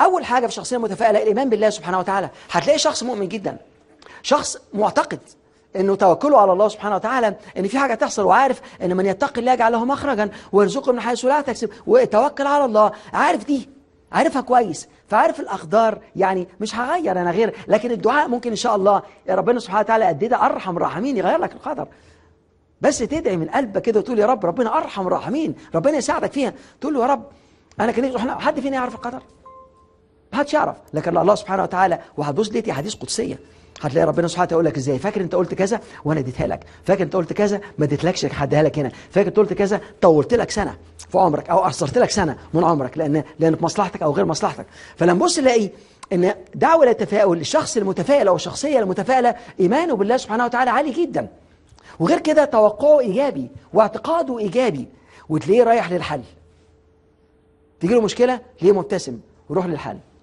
اول حاجه في الشخصيه المتفائله الايمان بالله سبحانه وتعالى هتلاقي شخص مؤمن جدا شخص معتقد انه توكله على الله سبحانه وتعالى ان في حاجه تحصل وعارف ان من يتقي الله يجعل له مخرجا ويرزقه من حيث لا تحتسب وتوكل على الله عارف دي عارفها كويس فعارف الاقدار يعني مش هغير انا غير لكن الدعاء ممكن ان شاء الله ربنا سبحانه وتعالى قد ده ارحم الراحمين يغير لك القدر بس تدعي من قلبك كده وتقول يا رب ربنا ارحم الراحمين ربنا يساعدك فيها تقول له يا رب انا كان احنا حد فينا يعرف القدر ما حدش يعرف لكن الله سبحانه وتعالى وهتبص ليه حديث قدسيه هتلاقي ربنا سبحانه وتعالى يقول لك ازاي فاكر انت قلت كذا وانا اديتها لك فاكر انت قلت كذا ما اديتلكش هديها لك هنا فاكر انت قلت كذا طولت لك سنه في عمرك او قصرت لك سنه من عمرك لان لان في مصلحتك او غير مصلحتك فلما نبص نلاقي ان دعوه للتفاؤل الشخص المتفائل او الشخصيه المتفائله ايمانه بالله سبحانه وتعالى عالي جدا وغير كده توقعه ايجابي واعتقاده ايجابي وتلاقيه رايح للحل تيجي له مشكله تلاقيه مبتسم ويروح للحل